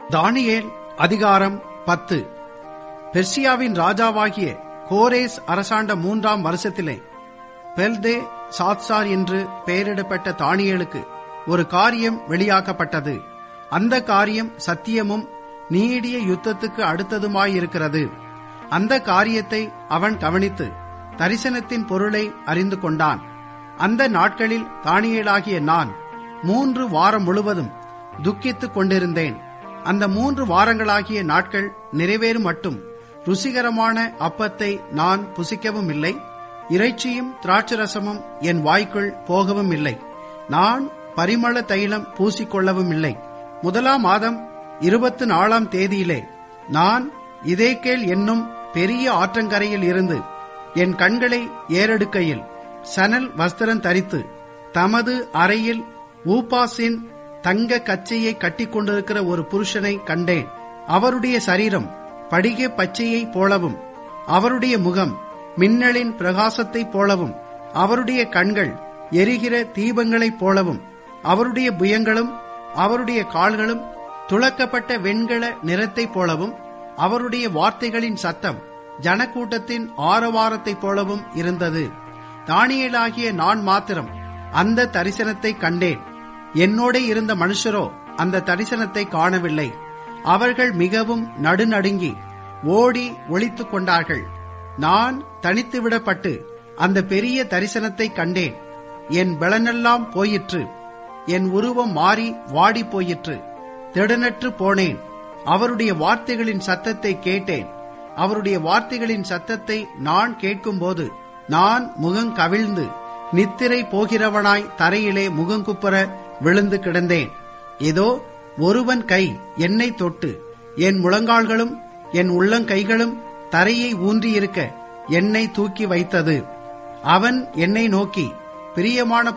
தானியேல் அதிகாரம் பத்து பெர்சியாவின் ராஜாவாகிய கோரேஸ் அரசாண்ட மூன்றாம் வருஷத்திலே பெல்தே சாத்சார் என்று பெயரிடப்பட்ட தானியேலுக்கு ஒரு காரியம் வெளியாக்கப்பட்டது அந்த காரியம் சத்தியமும் நீடிய யுத்தத்துக்கு அடுத்ததுமாயிருக்கிறது அந்த காரியத்தை அவன் கவனித்து தரிசனத்தின் பொருளை அறிந்து கொண்டான் அந்த நாட்களில் தானியேலாகிய நான் மூன்று வாரம் முழுவதும் துக்கித்துக் கொண்டிருந்தேன் அந்த மூன்று வாரங்களாகிய நாட்கள் நிறைவேறும் மட்டும் ருசிகரமான அப்பத்தை நான் புசிக்கவும் இல்லை இறைச்சியும் திராட்சரசமும் என் வாய்க்குள் போகவும் இல்லை நான் பரிமள தைலம் பூசிக்கொள்ளவும் இல்லை முதலாம் மாதம் இருபத்தி நாலாம் தேதியிலே நான் இதேகேல் என்னும் பெரிய ஆற்றங்கரையில் இருந்து என் கண்களை ஏறெடுக்கையில் சணல் வஸ்திரம் தரித்து தமது அறையில் ஊபாசின் தங்க கச்சையை கட்டிக்கொண்டிருக்கிற ஒரு புருஷனை கண்டேன் அவருடைய சரீரம் படிக பச்சையை போலவும் அவருடைய முகம் மின்னலின் பிரகாசத்தைப் போலவும் அவருடைய கண்கள் எரிகிற தீபங்களைப் போலவும் அவருடைய புயங்களும் அவருடைய கால்களும் துளக்கப்பட்ட வெண்கல நிறத்தைப் போலவும் அவருடைய வார்த்தைகளின் சத்தம் ஜனக்கூட்டத்தின் ஆரவாரத்தைப் போலவும் இருந்தது தானியலாகிய நான் மாத்திரம் அந்த தரிசனத்தை கண்டேன் என்னோட இருந்த மனுஷரோ அந்த தரிசனத்தை காணவில்லை அவர்கள் மிகவும் நடுநடுங்கி ஓடி ஒளித்துக் கொண்டார்கள் நான் தனித்து விடப்பட்டு அந்த பெரிய தரிசனத்தை கண்டேன் என் பலனெல்லாம் போயிற்று என் உருவம் மாறி வாடி போயிற்று திடனற்று போனேன் அவருடைய வார்த்தைகளின் சத்தத்தை கேட்டேன் அவருடைய வார்த்தைகளின் சத்தத்தை நான் கேட்கும்போது நான் முகம் கவிழ்ந்து நித்திரை போகிறவனாய் தரையிலே முகங்குப்புற விழுந்து கிடந்தேன் ஏதோ ஒருவன் கை என்னை தொட்டு என் முழங்கால்களும் என் உள்ளங்கைகளும் தரையை ஊன்றியிருக்க என்னை தூக்கி வைத்தது அவன் என்னை நோக்கி பிரியமான